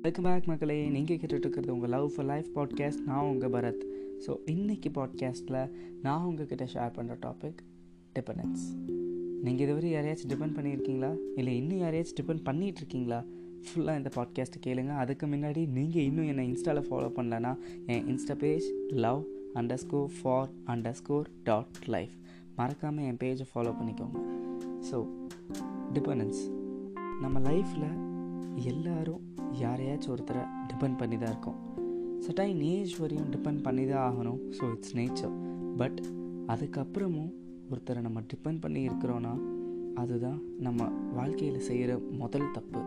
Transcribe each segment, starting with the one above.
welcome back மக்களே நீங்கள் கேட்டுட்ருக்கிறது உங்கள் லவ் ஃபார் லைஃப் பாட்காஸ்ட் நான் உங்கள் பரத் ஸோ இன்றைக்கி பாட்காஸ்ட்டில் நான் உங்ககிட்ட ஷேர் பண்ணுற டாபிக் டிபெண்டன்ஸ் நீங்கள் இதுவரை யாரையாச்சும் டிபெண்ட் பண்ணியிருக்கீங்களா இல்லை இன்னும் யாரையாச்சும் டிபெண்ட் பண்ணிகிட்டு இருக்கீங்களா ஃபுல்லாக இந்த பாட்காஸ்ட்டை கேளுங்க அதுக்கு முன்னாடி நீங்கள் இன்னும் என்னை இன்ஸ்டாவில் ஃபாலோ பண்ணலன்னா என் insta page love underscore for underscore dot life மறக்காமல் என் பேஜை ஃபாலோ பண்ணிக்கோங்க ஸோ டிபெண்டன்ஸ் நம்ம லைஃப்பில் எல்லாரும் யாரையாச்சும் ஒருத்தரை டிபெண்ட் பண்ணி தான் இருக்கோம் சட்டைன் ஏஜ் வரையும் டிபெண்ட் பண்ணி தான் ஆகணும் ஸோ இட்ஸ் நேச்சர் பட் அதுக்கப்புறமும் ஒருத்தரை நம்ம டிபெண்ட் பண்ணி இருக்கிறோன்னா அதுதான் நம்ம வாழ்க்கையில் செய்கிற முதல் தப்பு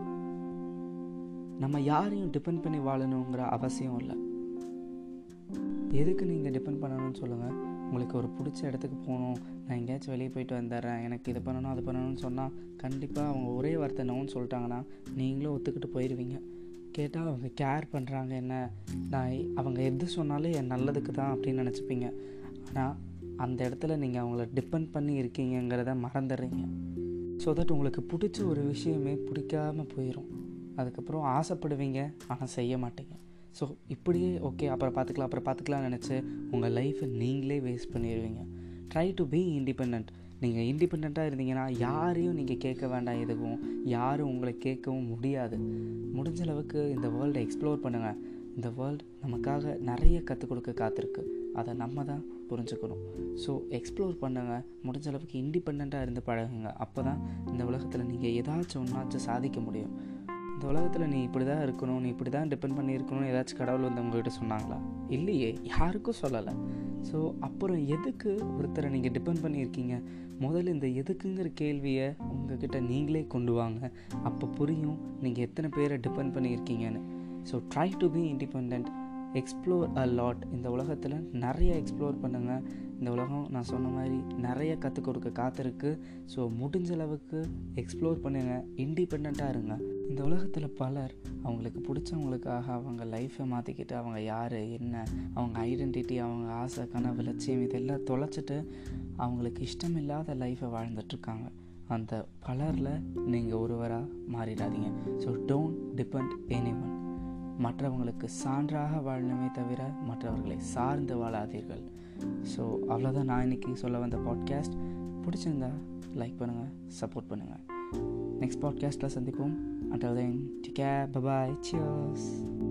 நம்ம யாரையும் டிபெண்ட் பண்ணி வாழணுங்கிற அவசியம் இல்லை எதுக்கு நீங்கள் டிபெண்ட் பண்ணணும்னு சொல்லுங்கள் உங்களுக்கு ஒரு பிடிச்ச இடத்துக்கு போகணும் நான் எங்கேயாச்சும் வெளியே போயிட்டு வந்துடுறேன் எனக்கு இது பண்ணணும் அது பண்ணணும்னு சொன்னால் கண்டிப்பாக அவங்க ஒரே வார்த்தை நோன்னு சொல்லிட்டாங்கன்னா நீங்களும் ஒத்துக்கிட்டு போயிடுவீங்க கேட்டால் அவங்க கேர் பண்ணுறாங்க என்ன நான் அவங்க எது சொன்னாலும் என் நல்லதுக்கு தான் அப்படின்னு நினச்சிப்பீங்க ஆனால் அந்த இடத்துல நீங்கள் அவங்கள டிபெண்ட் பண்ணி இருக்கீங்கிறத மறந்துடுறீங்க ஸோ தட் உங்களுக்கு பிடிச்ச ஒரு விஷயமே பிடிக்காமல் போயிடும் அதுக்கப்புறம் ஆசைப்படுவீங்க ஆனால் செய்ய மாட்டீங்க ஸோ இப்படியே ஓகே அப்புறம் பார்த்துக்கலாம் அப்புறம் பார்த்துக்கலாம்னு நினச்சி உங்கள் லைஃப்பை நீங்களே வேஸ்ட் பண்ணிடுவீங்க ட்ரை டு பி இண்டிபெண்ட் நீங்கள் இண்டிபெண்ட்டாக இருந்தீங்கன்னா யாரையும் நீங்கள் கேட்க வேண்டாம் எதுவும் யாரும் உங்களை கேட்கவும் முடியாது முடிஞ்ச அளவுக்கு இந்த வேர்ல்டை எக்ஸ்ப்ளோர் பண்ணுங்கள் இந்த வேர்ல்டு நமக்காக நிறைய கற்றுக் கொடுக்க காத்திருக்கு அதை நம்ம தான் புரிஞ்சுக்கணும் ஸோ எக்ஸ்ப்ளோர் பண்ணுங்கள் முடிஞ்ச அளவுக்கு இண்டிபெண்ட்டாக இருந்து பழகுங்க அப்போ தான் இந்த உலகத்தில் நீங்கள் ஏதாச்சும் ஒன்றாச்சும் சாதிக்க முடியும் இந்த உலகத்தில் நீ இப்படி தான் இருக்கணும் நீ இப்படி தான் டிபெண்ட் பண்ணி இருக்கணும்னு ஏதாச்சும் கடவுள் வந்து உங்கள்கிட்ட சொன்னாங்களா இல்லையே யாருக்கும் சொல்லலை ஸோ அப்புறம் எதுக்கு ஒருத்தரை நீங்கள் டிபெண்ட் பண்ணியிருக்கீங்க முதல்ல இந்த எதுக்குங்கிற கேள்வியை உங்ககிட்ட நீங்களே கொண்டு வாங்க அப்போ புரியும் நீங்கள் எத்தனை பேரை டிபெண்ட் பண்ணியிருக்கீங்கன்னு so try to be independent explore a lot இந்த உலகத்தில் நிறைய எக்ஸ்ப்ளோர் பண்ணுங்கள் இந்த உலகம் நான் சொன்ன மாதிரி நிறைய கற்றுக் கொடுக்க காத்திருக்கு ஸோ முடிஞ்ச அளவுக்கு எக்ஸ்ப்ளோர் பண்ணுங்கள் இண்டிபெண்ட்டாக இருங்க இந்த உலகத்தில் பலர் அவங்களுக்கு பிடிச்சவங்களுக்காக அவங்க லைஃப்பை மாற்றிக்கிட்டு அவங்க யார் என்ன அவங்க ஐடென்டிட்டி அவங்க ஆசை கனவு லட்சியம் இதெல்லாம் தொலைச்சிட்டு அவங்களுக்கு இஷ்டமில்லாத லைஃப்பை வாழ்ந்துட்டுருக்காங்க அந்த பலரில் நீங்கள் ஒருவராக மாறிடாதீங்க so don't depend anyone மற்றவங்களுக்கு சான்றாக வாழணுமே தவிர மற்றவர்களை சார்ந்து வாழாதீர்கள் ஸோ அவ்வளோதான் நான் இன்றைக்கி சொல்ல வந்த பாட்காஸ்ட் பிடிச்சிருந்தா லைக் பண்ணுங்கள் சப்போர்ட் பண்ணுங்கள் நெக்ஸ்ட் பாட்காஸ்ட்டில் சந்திப்போம் until then take care bye bye cheers